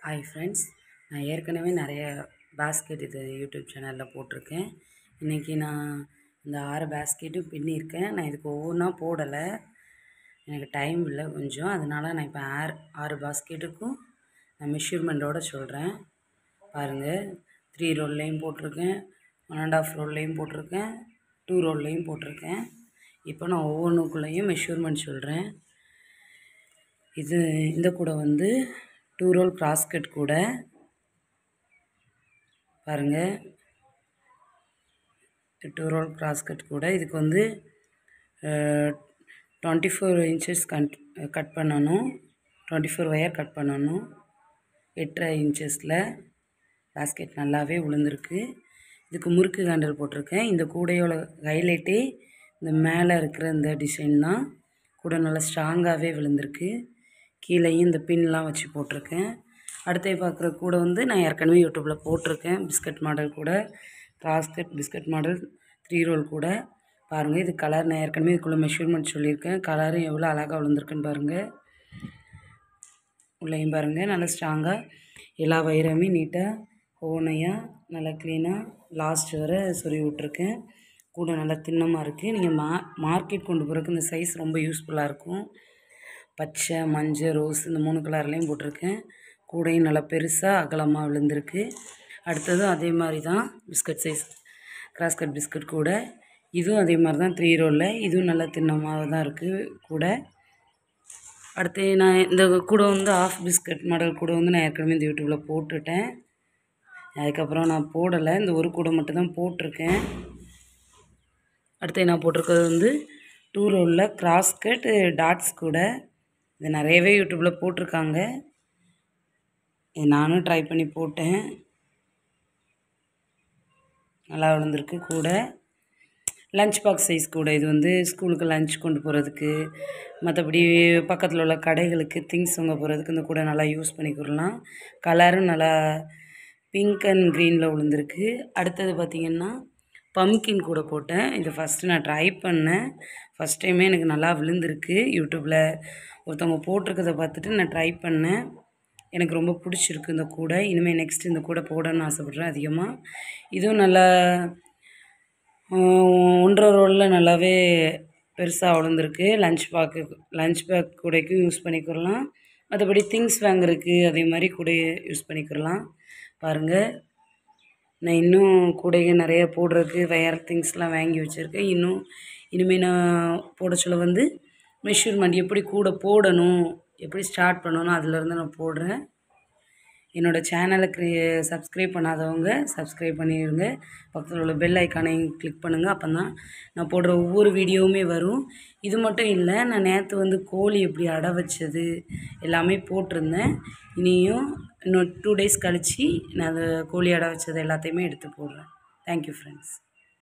hi friends நான் ஏற்கனவே நிறைய பேஸ்கெட் இது யூடியூப் சேனலில் போட்டிருக்கேன் இன்றைக்கி நான் இந்த ஆறு பேஸ்கெட்டும் பின்னியிருக்கேன் நான் இதுக்கு ஒவ்வொன்றா போடலை எனக்கு டைம் இல்லை கொஞ்சம் அதனால் நான் இப்போ ஆறு ஆறு பாஸ்கெட்டுக்கும் நான் மெஷர்மெண்ட்டோட சொல்கிறேன் பாருங்கள் த்ரீ ரோல்லையும் போட்டிருக்கேன் ஒன் அண்ட் ஆஃப் ரோல்லையும் போட்டிருக்கேன் டூ ரோல்லையும் போட்டிருக்கேன் இப்போ நான் ஒவ்வொன்றுக்குள்ளேயும் மெஷர்மெண்ட் சொல்கிறேன் இது இந்த கூடை வந்து டூ ரோல் கிராஸ்கட் கூட பாருங்கள் டூ ரோல் கிராஸ்கட் கூட இதுக்கு வந்து twenty four inches cut cut பண்ணணும் டுவெண்ட்டி ஃபோர் ஒயர் கட் பண்ணணும் எட்டரை இன்ச்சஸில் பேஸ்கெட் நல்லாவே விழுந்திருக்கு இதுக்கு முறுக்கு ஹேண்டல் போட்டிருக்கேன் இந்த கூடையோட ஹைலைட்டே இந்த மேலே இருக்கிற இந்த டிசைன் தான் கூட நல்லா ஸ்ட்ராங்காகவே விழுந்திருக்கு கீழேயும் இந்த பின்லாம் வச்சு போட்டிருக்கேன் அடுத்து பார்க்குற கூட வந்து நான் ஏற்கனவே யூடியூப்பில் போட்டிருக்கேன் பிஸ்கட் மாடல் கூட cross cut biscuit model three roll கூட பாருங்கள் இது கலர் நான் ஏற்கனவே இதுக்குள்ளே மெஷர்மெண்ட் சொல்லியிருக்கேன் கலரும் எவ்வளோ அழகாக விழுந்திருக்குன்னு பாருங்கள் உள்ளேயும் பாருங்கள் நல்லா ஸ்ட்ராங்காக எல்லா வயிறுமே நீட்டாக ஓனையாக நல்லா க்ளீனாக லாஸ்ட் வரை சொருவி விட்ருக்கேன் கூட நல்லா திண்ணமாக இருக்குது நீங்கள் மா மார்க்கெட் கொண்டு போகிறதுக்கு இந்த சைஸ் ரொம்ப யூஸ்ஃபுல்லாக இருக்கும் பச்சை மஞ்சள் ரோஸ் இந்த மூணு கலர்லேயும் போட்டிருக்கேன் கூடையும் நல்லா பெருசாக அகலமாக விழுந்திருக்கு அடுத்ததும் அதே மாதிரி தான் பிஸ்கட் சைஸ் கிராஸ்கட் பிஸ்கட் கூட இதுவும் அதே மாதிரி தான் த்ரீ ரோலில் இதுவும் நல்லா திண்ணமாக தான் இருக்குது கூட அடுத்து நான் இந்த கூட வந்து ஆஃப் பிஸ்கட் மாடல் கூட வந்து நான் ஏற்கனவே இந்த யூடியூப்பில் போட்டுட்டேன் அதுக்கப்புறம் நான் போடலை இந்த ஒரு கூடை மட்டும் தான் போட்டிருக்கேன் அடுத்து நான் போட்டிருக்கிறது வந்து டூ ரோலில் கிராஸ்கட் டாட்ஸ் கூட இது நிறையவே யூடியூப்பில் போட்டிருக்காங்க இது நானும் ட்ரை பண்ணி போட்டேன் நல்லா விழுந்திருக்கு கூட லஞ்ச் பாக்ஸ் சைஸ் கூட இது வந்து ஸ்கூலுக்கு லஞ்ச் கொண்டு போகிறதுக்கு மற்றபடி பக்கத்தில் உள்ள கடைகளுக்கு திங்ஸ் வாங்க போகிறதுக்கு இந்த கூட நல்லா யூஸ் பண்ணிக்கிறலாம் கலரும் நல்லா பிங்க் அண்ட் க்ரீனில் விழுந்திருக்கு அடுத்தது பார்த்திங்கன்னா பம்கின் கூட போட்டேன் இது ஃபஸ்ட்டு நான் ட்ரை பண்ணேன் ஃபஸ்ட் டைமே எனக்கு நல்லா விழுந்திருக்கு யூடியூப்பில் ஒருத்தவங்க போட்டிருக்கதை பார்த்துட்டு நான் ட்ரை பண்ணேன் எனக்கு ரொம்ப பிடிச்சிருக்கு இந்த கூடை இனிமேல் நெக்ஸ்ட் இந்த கூடை போடணும்னு ஆசைப்பட்றேன் அதிகமாக இதுவும் நல்லா ஒன்றரை ரோலில் நல்லாவே பெருசாக விழுந்திருக்கு லஞ்ச் பேக்கு லஞ்ச் பேக் கூடைக்கும் யூஸ் பண்ணிக்கிறலாம் மற்றபடி திங்ஸ் வாங்குறதுக்கு அதே மாதிரி கூட யூஸ் பண்ணிக்கிறலாம் பாருங்கள் நான் இன்னும் கூடைங்க நிறைய போடுறதுக்கு வேறு திங்ஸ்லாம் வாங்கி வச்சுருக்கேன் இன்னும் இனிமேல் நான் போட சொல்ல வந்து மெஷர்மெண்ட் எப்படி கூட போடணும் எப்படி ஸ்டார்ட் பண்ணணும் அதிலேருந்து நான் போடுறேன் என்னோடய சேனலுக்கு சப்ஸ்கிரைப் பண்ணாதவங்க சப்ஸ்கிரைப் பண்ணிடுங்க பக்கத்தில் உள்ள பெல் ஐக்கானையும் கிளிக் பண்ணுங்கள் அப்போ தான் நான் போடுற ஒவ்வொரு வீடியோவுமே வரும் இது மட்டும் இல்லை நான் நேற்று வந்து கோழி எப்படி அடை வச்சது எல்லாமே போட்டிருந்தேன் இனியும் இன்னும் டூ டேஸ் கழித்து நான் அந்த கோழி அடை வச்சது எல்லாத்தையுமே எடுத்து போடுறேன் தேங்க்யூ ஃப்ரெண்ட்ஸ்